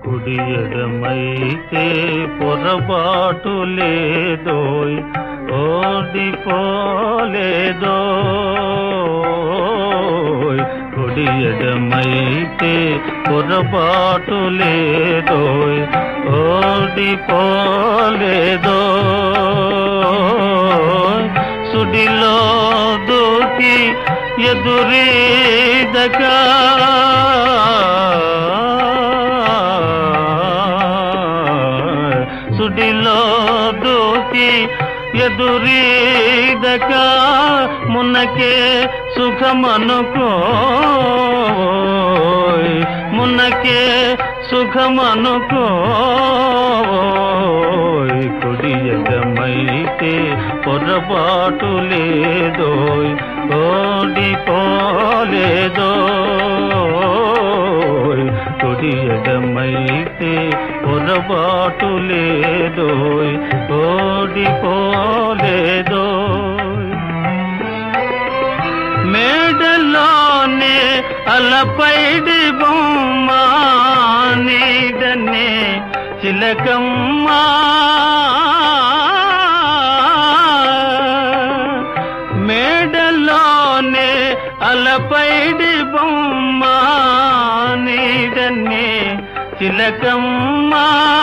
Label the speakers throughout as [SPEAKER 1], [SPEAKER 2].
[SPEAKER 1] కుడి ఎడమైతే పొరపాటు లేదోయ్ ఓడిపోలేదోయ్ కుడి ఎడమైతే పొరపాటు లేదోయ్ ఓడిపోలేదోయ్ సుడిలో దూకి ఎదురీదగా సుడిలో దూకి ఎదురీదక మున్నకే సుఖమనుకో మున్నకే సుఖమనుకో కుడి ఎడమైతే పొరపాటు లేదోయ్ ఓడిపోలేదోయ్ కుడి ఎడమైతే పొరపాటు లేదోయ్ ఓడిపోలేదోయ్ మేడలోనే అలపైడి బొమ్మ నీడనే చిలకమ్మా మేడలోనే అలపైడి బొమ్మ నీడనే చిలకమ్మా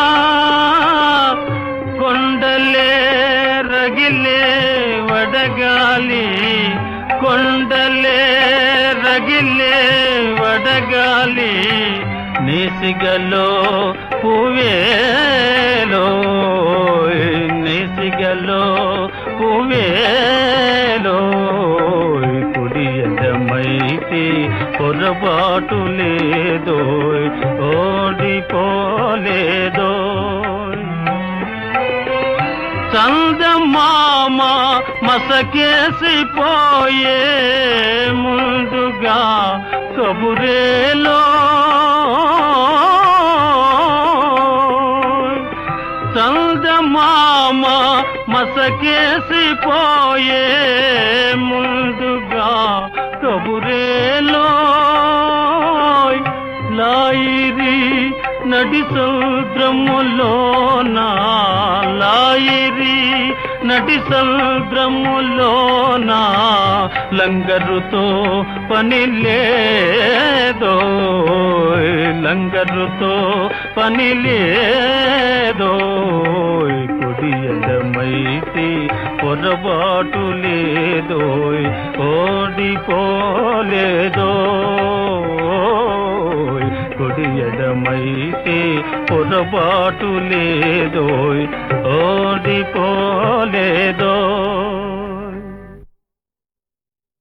[SPEAKER 1] కొండలే రగిలే వడగాలి కొండలే రగిలే వడగాలి నేసిగలో పువేలో నేసిగలో పువేలో కుడి ఎడమైతే పొరపాటు లేదో ఓడిపోలేదోయ్ చందమామ మసకేసిపోయే ముందుగా కబురేలో చందమామ మసకేసిపోయే ముందుగా కబురేలో లాయిరి నడి సముద్రములోన లాయిరి నడి సముద్రములోన లంగరుతో పని లేదో లంగరుతో పని లేదో కుడి ఎడమైతే పొరపాటు లేదో ఓడిపోలేదో కుడి ఎడమైతే పొరపాటు లేదో ఓడిపోలేదో